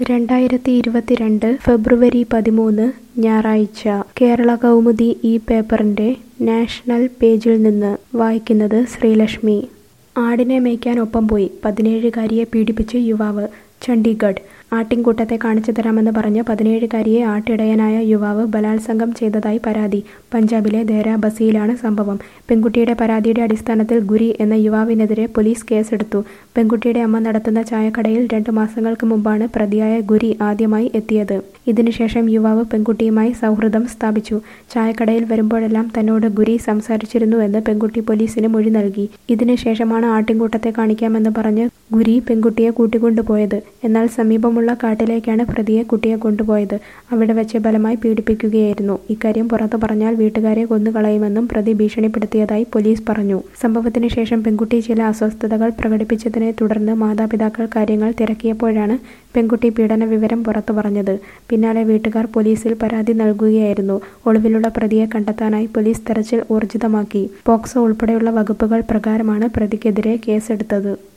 രണ്ടായിരത്തി ഇരുപത്തിരണ്ട് ഫെബ്രുവരി പതിമൂന്ന് ഞായറാഴ്ച കേരള കൗമുദി ഈ പേപ്പറിന്റെ നാഷണൽ പേജിൽ നിന്ന് വായിക്കുന്നത് ശ്രീലക്ഷ്മി ആടിനെ മേയ്ക്കാൻ ഒപ്പം പോയി പതിനേഴുകാരിയെ പീഡിപ്പിച്ച് യുവാവ് ചണ്ഡീഗഡ് ആട്ടിൻകൂട്ടത്തെ കാണിച്ചു തരാമെന്ന് പറഞ്ഞ് പതിനേഴുകാരിയെ ആട്ടിടയനായ യുവാവ് ബലാത്സംഗം ചെയ്തതായി പരാതി പഞ്ചാബിലെ ദേര ബസിയിലാണ് സംഭവം പെൺകുട്ടിയുടെ പരാതിയുടെ അടിസ്ഥാനത്തിൽ ഗുരി എന്ന യുവാവിനെതിരെ പോലീസ് കേസെടുത്തു പെൺകുട്ടിയുടെ അമ്മ നടത്തുന്ന ചായക്കടയിൽ രണ്ടു മാസങ്ങൾക്ക് മുമ്പാണ് പ്രതിയായ ഗുരി ആദ്യമായി എത്തിയത് ഇതിനുശേഷം യുവാവ് പെൺകുട്ടിയുമായി സൗഹൃദം സ്ഥാപിച്ചു ചായക്കടയിൽ വരുമ്പോഴെല്ലാം തന്നോട് ഗുരി സംസാരിച്ചിരുന്നുവെന്ന് പെൺകുട്ടി പോലീസിന് മൊഴി നൽകി ഇതിനുശേഷമാണ് ആട്ടിൻകൂട്ടത്തെ കാണിക്കാമെന്ന് പറഞ്ഞ് ഗുരി പെൺകുട്ടിയെ കൂട്ടിക്കൊണ്ടുപോയത് എന്നാൽ സമീപമുള്ള കാട്ടിലേക്കാണ് പ്രതിയെ കുട്ടിയെ കൊണ്ടുപോയത് അവിടെ വെച്ച് ബലമായി പീഡിപ്പിക്കുകയായിരുന്നു ഇക്കാര്യം പുറത്തു പറഞ്ഞാൽ വീട്ടുകാരെ കൊന്നുകളയുമെന്നും പ്രതി ഭീഷണിപ്പെടുത്തിയതായി പോലീസ് പറഞ്ഞു സംഭവത്തിന് ശേഷം പെൺകുട്ടി ചില അസ്വസ്ഥതകൾ പ്രകടിപ്പിച്ചതിനെ തുടർന്ന് മാതാപിതാക്കൾ കാര്യങ്ങൾ തിരക്കിയപ്പോഴാണ് പെൺകുട്ടി പീഡന വിവരം പുറത്തു പറഞ്ഞത് പിന്നാലെ വീട്ടുകാർ പോലീസിൽ പരാതി നൽകുകയായിരുന്നു ഒളിവിലുള്ള പ്രതിയെ കണ്ടെത്താനായി പോലീസ് തെരച്ചിൽ ഊർജിതമാക്കി പോക്സോ ഉൾപ്പെടെയുള്ള വകുപ്പുകൾ പ്രകാരമാണ് പ്രതിക്കെതിരെ കേസെടുത്തത്